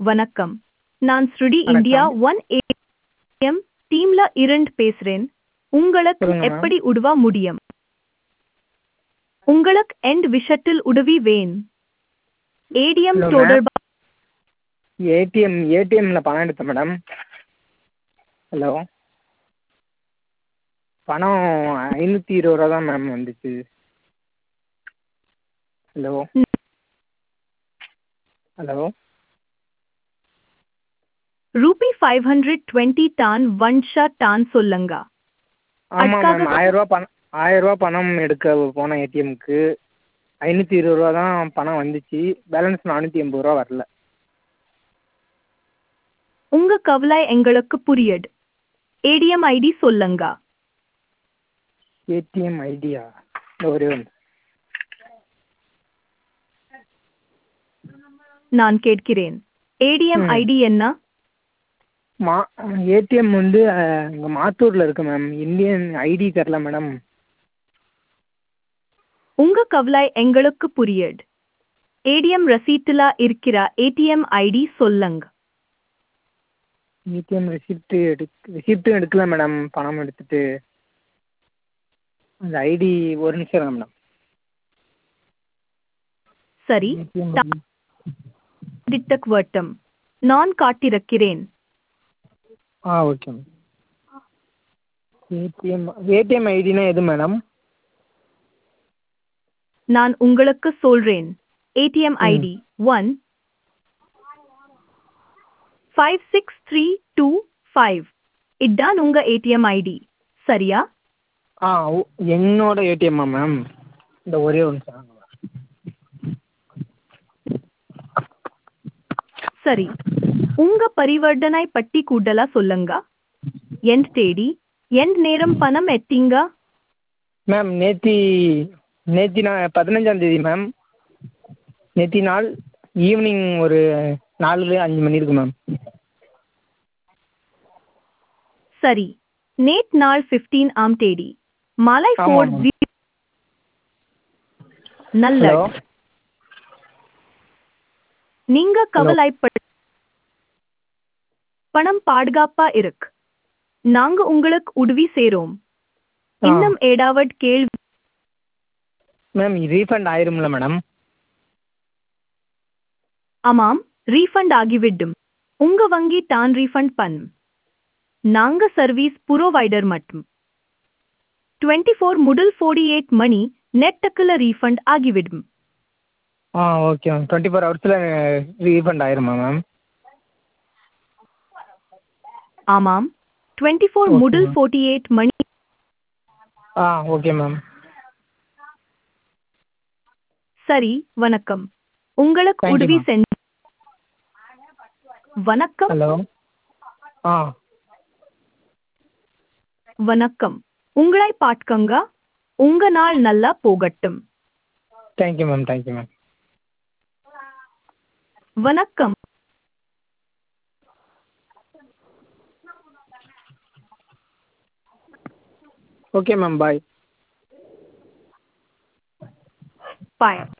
வணக்கம் நான் ஸ்ருடி வணக்கம். இந்தியா ஒன் ஏஎம் டீம்ல இருந்து பேசுறேன் உங்களுக்கு சொல்லுங்க ma'am. எப்படி உதவ முடியும் உங்களுக்கு எந்த விஷயத்தில் உதவி வேணும் ஏடிஎம் Hello, ma'am. தொடர்பா ஏடிஎம் ஏடிஎம்மில் பணம் எடுத்தேன் மேடம் ஹலோ பணம் ஐநூற்றி இருபது ரூபா தான் மேம் வந்துச்சு hello hello rupee five hundred twenty done one shot done சொல்லுங்க ஆமாம் அதுக்காக மேம் ஆயிரரூவா பணம் ஆயிரரூவா பணம் எடுக்க போனேன் ஏடிஎம்க்கு ஐநூற்றி இருபது ரூபா தான் பணம் வந்துச்சு பேலன்ஸ் நானூற்றி எண்பது ரூபா வரல உங்க கவலை எங்களுக்கு புரியுது ஏடிஎம் ஐடி சொல்லுங்க ஏடிஎம் ஐடியா ஒரே ஒன்று நான் கேட்கிறேன் ஏடிஎம் ம். ஐடி என்ன மா ஏடிஎம் வந்து இங்கே மாத்தூரில் இருக்கு மேம் இந்தியன் ஐடி தெரில மேடம் உங்க கவலை எங்களுக்கு புரியுது ஏடிஎம் ரசீட்டுல இருக்கிற ஏடிஎம் ஐடி சொல்லுங்க ஏடிஎம் ரெசிப்ட்டு எடுக்க ரெசிப்ட்டும் எடுக்கல மேடம் பணம் எடுத்துட்டு அந்த ஐடி ஒரு நிமிஷம் இருங்க மேடம் சரி ஏடிஎம் டிட்டக் வட்டம் நான் காட்டிருக்கிறேன் ஆ ஓகே மேம் ஏடிஎம் ஏடிஎம் ஐடினா எது மேடம் நான் உங்களுக்கு சொல்றேன் ATM ID one five six three two five இதான் உங்க ஏடிஎம் ஐடி சரியா ஆ ஓ- என்னோட ஏடிஎம்மா மேம் இந்த ஒரே ஒரு நிமிஷம் இருங்க மேம். சரி உங்க பரிவர்த்தனை பட்டி கூடலா சொல்லுங்க எந்த தேதி எந்த நேரம் பணம் எட்டிங்க மேம் நேத்தி நேத்தி நான் பதினஞ்சாம் தேதி மேம் நேத்தி நாள் ஈவினிங் ஒரு நாலுல அஞ்சு மணி இருக்கு மேம் சரி நேட் நாள் 15 ஆம் தேதி மாலை ஆமா, ஃபோர் ஆமா. ஜி நல்ல ஹலோ நீங்க கவலைப்பட பணம் பாதுகாப்பா இருக்கு நாங்க உங்களுக்கு உதவி சேரோம் ஆ. இன்னும் ஏடாவட் கேள்வி மேம் ரீஃபண்ட் ஆயிரும்ல மேடம் ஆமாம் ரீஃபண்ட் ஆகிவிடும் உங்க வங்கி தான் ரீஃபண்ட் பண்ணும் நாங்க சர்வீஸ் புரோவைடர் மட்டும் 24 ஃபோர் முதல் 48 எயிட் மணி நெட்டுக்குள்ள ரீஃபண்ட் ஆகிவிடும் ஆ ஓகே மேம் டுவெண்ட்டி ஃபோர் ஹவர்ஸில் ரீஃபண்ட் ஆயிருமா மேம் ஆமாம் 24 ஃபோர் Okay, முதல் ma'am. 48 எயிட் மணி ஆ ஓகே மேம் சரி வணக்கம் உங்களுக்கு Thank you, உதவி ma'am. செஞ்ச வணக்கம் ஹலோ ஆ வணக்கம் உங்களை பார்க்கங்க உங்க நாள் நல்லா போகட்டும் தேங்க்யூ மேம் தேங்க்யூ மேம் வணக்கம் ஓகே மேம் பாய் பாய்